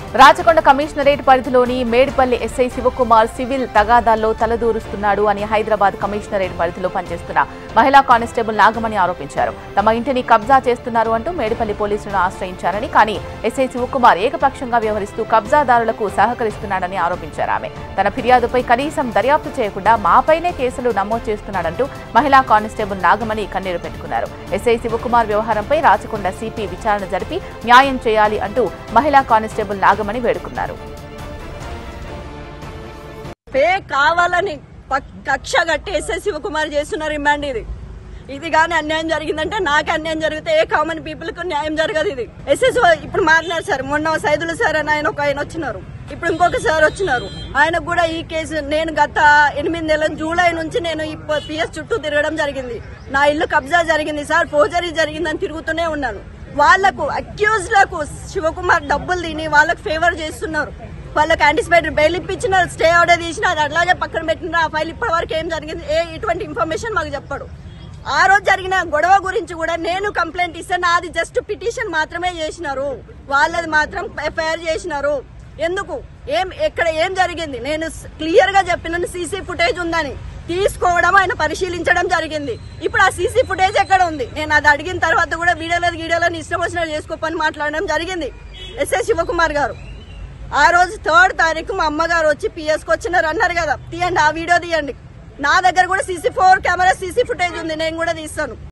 Rachakonda commissionerate పరిధిలోని Medipally SI Shivakumar civil తగాదాల్లో తలదూరుస్తున్నాడు అని హైదరాబాద్ కమిషనరేట్ పరిధిలో పనిచేస్తున్న మహిళా కానిస్టేబుల్ నాగమణి ఆరోపించారు తమ ఇంటిని కబ్జా చేస్తున్నారు అంటూ మేడిపల్లి పోలీసులను ఆశ్రయించారని కానీ ఎస్ఐ శివకుమార్ ఏకపక్షంగా వ్యవహరిస్తూ కబ్జాదారులకు సహకరిస్తున్నాడని ఆరోపించారు ఆమె తన ఫిర్యాదుపై కనీసం దర్యాప్తు చేయకుండా మాపైనే కేసులు నమోదు చేస్తున్నాడంటూ మహిళా కానిస్టేబుల్ నాగమణి కన్నీరు పెట్టుకున్నారు ఎస్ఐ శివకుమార్ వ్యవహారంపై రాచకొండ సిపి విచారణ జరిపి న్యాయం చేయాలి అంటూ మహిళా కానిస్టేబుల్ నాగమణి వేడుకున్నారు పే కావాలని పక్- కక్ష కట్టి ఎస్ఎస్ శివకుమార్ చేస్తున్న రిమాండ్ ఇది ఇది కానీ అన్యాయం జరిగిందంటే నాకు అన్యాయం జరిగితే ఏ కామన్ పీపుల్ కు న్యాయం జరగదు ఇది ఎస్ఎస్ ఇప్పుడు మారినారు సార్ మొన్న సైదులు సార్ అని ఆయన ఒక ఆయన వచ్చినారు ఇప్పుడు ఇంకొక సార్ వచ్చినారు ఆయనకు కూడా ఈ కేసు నేను గత ఎనిమిది నెలల జూలై నుంచి నేను ఈ పిఎస్ చుట్టూ తిరగడం జరిగింది నా ఇల్లు కబ్జా జరిగింది సార్ ఫోర్జరీ జరిగిందని తిరుగుతూనే ఉన్నాను వాళ్లకు అక్యూజ్ లకు శివకుమార్ డబ్బులు తిని వాళ్ళకు ఫేవర్ చేస్తున్నారు వాళ్ళకి యాంటిసిపేటెడ్ బెయిల్ ఇప్పించిన స్టే ఆర్డర్ తీసిన అది అట్లాగే పక్కన పెట్టిన ఆ ఫైల్ ఇప్పటి వరకు ఏం జరిగింది ఏ ఇటువంటి ఇన్ఫర్మేషన్ మాకు చెప్పాడు ఆ రోజు జరిగిన గొడవ గురించి కూడా నేను కంప్లైంట్ ఇస్తే నాది జస్ట్ పిటిషన్ మాత్రమే చేసినారు వాళ్ళది మాత్రం ఎఫ్ఐఆర్ చేసినారు ఎందుకు ఏం ఎక్కడ ఏం జరిగింది నేను క్లియర్ గా చెప్పిన సీసీ ఫుటేజ్ ఉందని తీసుకోవడం ఆయన పరిశీలించడం జరిగింది ఇప్పుడు ఆ సీసీ ఫుటేజ్ ఎక్కడ ఉంది నేను అది అడిగిన తర్వాత కూడా వీడియోలో వీడియోలో ఇష్టం వచ్చినట్టు చేసుకోపని మాట్లాడడం జరిగింది ఎస్ఎస్ శివకుమార్ గారు ఆ రోజు థర్డ్ తారీఖు మా అమ్మగారు వచ్చి పిఎస్కి వచ్చినారు అన్నారు కదా తీయండి ఆ వీడియో తీయండి నా దగ్గర కూడా CC four camera CC footage ఉంది నేను కూడా తీస్తాను